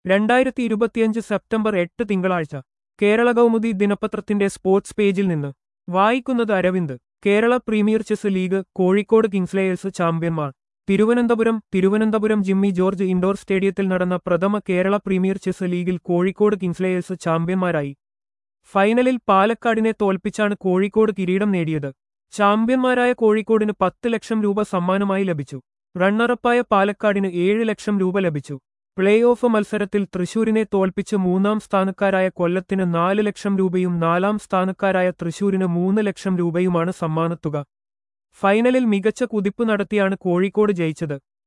രണ്ടായിരത്തി ഇരുപത്തിയഞ്ച് സെപ്റ്റംബർ എട്ട് തിങ്കളാഴ്ച കേരള കൗമുദി ദിനപത്രത്തിന്റെ സ്പോർട്സ് പേജിൽ നിന്ന് വായിക്കുന്നത് Aravind Kerala premier chess league Kozhikode Kingslayers ചാമ്പ്യന്മാർ Thiruvananthapuram Thiruvananthapuram Jimmy George indoor സ്റ്റേഡിയത്തിൽ നടന്ന പ്രഥമ കേരള പ്രീമിയർ ചെസ് ലീഗിൽ കോഴിക്കോട് കിങ്സ്ലേയേഴ്സ് ചാമ്പ്യന്മാരായി ഫൈനലിൽ പാലക്കാടിനെ തോൽപ്പിച്ചാണ് കോഴിക്കോട് കിരീടം നേടിയത് ചാമ്പ്യന്മാരായ കോഴിക്കോടിന് പത്ത് ലക്ഷം രൂപ സമ്മാനമായി ലഭിച്ചു റണ്ണറപ്പായ പാലക്കാടിന് ഏഴ് ലക്ഷം രൂപ ലഭിച്ചു പ്ലേ ഓഫ് മത്സരത്തിൽ തൃശൂരിനെ തോൽപ്പിച്ച് മൂന്നാം സ്ഥാനക്കാരായ കൊല്ലത്തിന് നാല് ലക്ഷം രൂപയും നാലാം സ്ഥാനക്കാരായ തൃശൂരിന് മൂന്ന് ലക്ഷം രൂപയുമാണ് സമ്മാനത്തുക ഫൈനലിൽ മികച്ച കുതിപ്പ് നടത്തിയാണ് കോഴിക്കോട് ജയിച്ചത്